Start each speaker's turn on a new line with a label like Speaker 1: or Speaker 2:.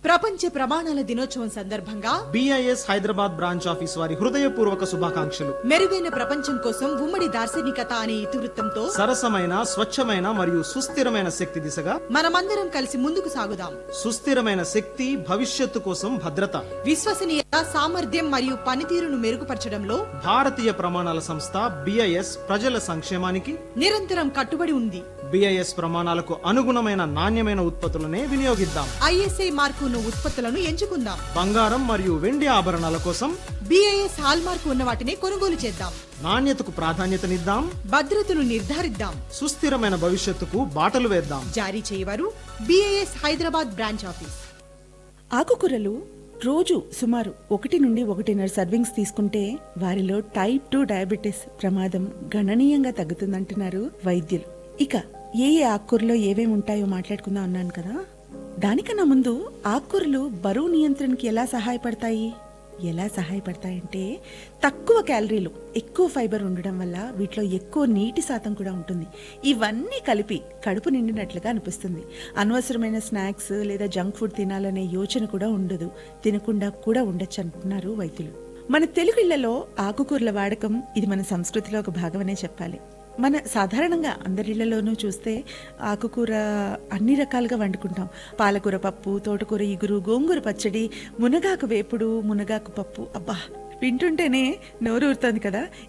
Speaker 1: ప్రపంచ ప్రమాణాల దినోత్సవం సందర్భంగా
Speaker 2: బిఐఎస్ హైదరాబాద్ బ్రాంచ్ ఆఫీస్ వారి హృదయపూర్వక శుభాకాంక్షలు
Speaker 1: మెరుగైన ప్రపంచం కోసం ఉమ్మడి దార్శనికత అనే ఇతివృత్తంతో
Speaker 2: సరసమైన స్వచ్ఛమైన మరియు సుస్థిరమైన శక్తి దిశగా
Speaker 1: మనమందరం కలిసి ముందుకు సాగుదాం
Speaker 2: సుస్థిరమైన శక్తి భవిష్యత్తు కోసం భద్రత
Speaker 1: విశ్వసనీయత సామర్థ్యం మరియు పనితీరును మెరుగుపరచడంలో
Speaker 2: భారతీయ ప్రమాణాల సంస్థ బిఐఎస్ ప్రజల సంక్షేమానికి
Speaker 1: నిరంతరం కట్టుబడి ఉంది
Speaker 2: బిఐఎస్ ప్రమాణాలకు అనుగుణమైన నాణ్యమైన ఉత్పత్తులనే వినియోగిద్దాం
Speaker 1: ఐఎస్ఐ మార్కు ఉన్న ఉత్పత్తులను ఎంచుకుందాం
Speaker 2: బంగారం మరియు వెండి ఆభరణాల కోసం
Speaker 1: బిఐఎస్ హాల్ మార్కు ఉన్న వాటిని కొనుగోలు చేద్దాం
Speaker 2: నాణ్యతకు ప్రాధాన్యతనిద్దాం
Speaker 1: భద్రతను నిర్ధారిద్దాం
Speaker 2: సుస్థిరమైన భవిష్యత్తుకు బాటలు వేద్దాం
Speaker 1: జారీ చేయవారు బిఐఎస్ హైదరాబాద్ బ్రాంచ్ ఆఫీస్
Speaker 3: ఆకుకూరలు రోజు సుమారు ఒకటి నుండి ఒకటిన్నర సర్వింగ్స్ తీసుకుంటే వారిలో టైప్ టూ డయాబెటీస్ ప్రమాదం గణనీయంగా తగ్గుతుందంటున్నారు వైద్యులు ఇక ఏ ఏ ఆకుకూరలో ఏమేమి ఉంటాయో మాట్లాడుకుందాం అన్నాను కదా దానికన్నా ముందు ఆకుకూరలు బరువు నియంత్రణకి ఎలా సహాయపడతాయి ఎలా సహాయపడతాయంటే తక్కువ క్యాలరీలు ఎక్కువ ఫైబర్ ఉండడం వల్ల వీటిలో ఎక్కువ నీటి శాతం కూడా ఉంటుంది ఇవన్నీ కలిపి కడుపు నిండినట్లుగా అనిపిస్తుంది అనవసరమైన స్నాక్స్ లేదా జంక్ ఫుడ్ తినాలనే యోచన కూడా ఉండదు తినకుండా కూడా ఉండొచ్చు అంటున్నారు వైద్యులు మన తెలుగు ఇళ్లలో ఆకుకూరల వాడకం ఇది మన సంస్కృతిలో ఒక భాగమనే చెప్పాలి మన సాధారణంగా అందరిళ్లలోనూ చూస్తే ఆకుకూర అన్ని రకాలుగా వండుకుంటాం పాలకూర పప్పు తోటకూర ఇగురు గోంగూర పచ్చడి మునగాకు వేపుడు మునగాకు పప్పు అబ్బా వింటుంటేనే నోరు ఊరుతుంది కదా